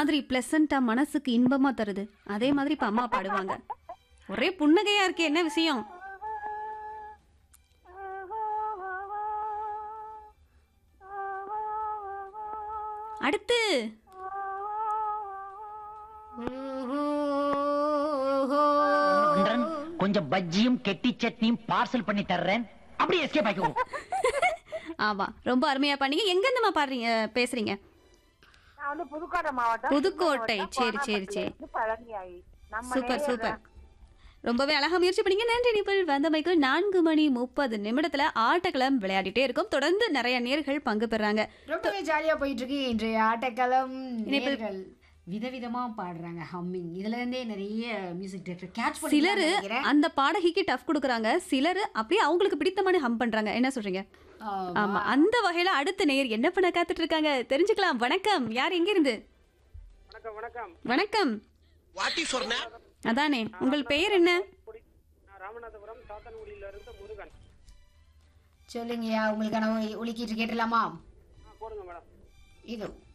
மாதிரி பிளசண்டா மனசுக்கு இன்பமா தருது அதே மாதிரி இப்ப அம்மா பாடுவாங்க ஒரே புன்னகையா இருக்கு என்ன விஷயம் அடுத்து குன்றன், கொஞ்சம் பஜ்ஜியும் கெட்டி சட்னியும் பார்சல் பண்ணி தர்றேன் அப்படியே எஸ்கேப் ஆகிக்கோ ஆமா ரொம்ப அருமையா பண்ணீங்க எங்க இருந்துமா பாடுறீங்க பேசுறீங்க நான் வந்து புதுக்கோட்டை மாவட்டம் புதுக்கோட்டை. மாவட்டம், சரி, சரி, கோணாப்பட்டியில சரி. இருந்து பழனியாயி நம்ம சூப்பர் நேயர் சூப்பர் தான். ரொம்பவே அழகா முயற்சி பண்ணீங்க நன்றி நிபிள் வந்தமைக்கு நான்கு மணி முப்பது நிமிடத்துல ஆட்டக்களம் விளையாடிட்டே இருக்கும் தொடர்ந்து நிறைய நேர்கள் பங்கு பெறாங்க ரொம்பவே ஜாலியா போயிட்டு இருக்கு இன்றைய ஆட்டக்களம் இனிப்பு- நேர்கள் விதவிதமா பாடுறாங்க ஹம்மிங் இதுல இருந்தே நிறைய மியூசிக் டைரக்டர் கேட்ச் சிலரு பண்ணி அந்த பாடகிக்கு டஃப் கொடுக்குறாங்க சிலரு அப்படியே அவங்களுக்கு பிடித்தமான ஹம் பண்றாங்க என்ன சொல்றீங்க ஆமா அந்த வகையில அடுத்த நேயர் என்ன பண்ண காத்துட்டு இருக்காங்க தெரிஞ்சுக்கலாம் வணக்கம் யார் எங்க இருந்து வணக்கம் வணக்கம் வணக்கம் வாட்டி சொன்ன அதானே உங்கள் பெயர் என்ன குடி- நான் ராமநாதபுரம் சாத்தன்குடியில இருந்து முருகன் சொல்லுங்கய்யா உங்களுக்கான ஒலிக்கீட்டு கேட்டுலாமா ஆ, போடுங்க மேடம் இது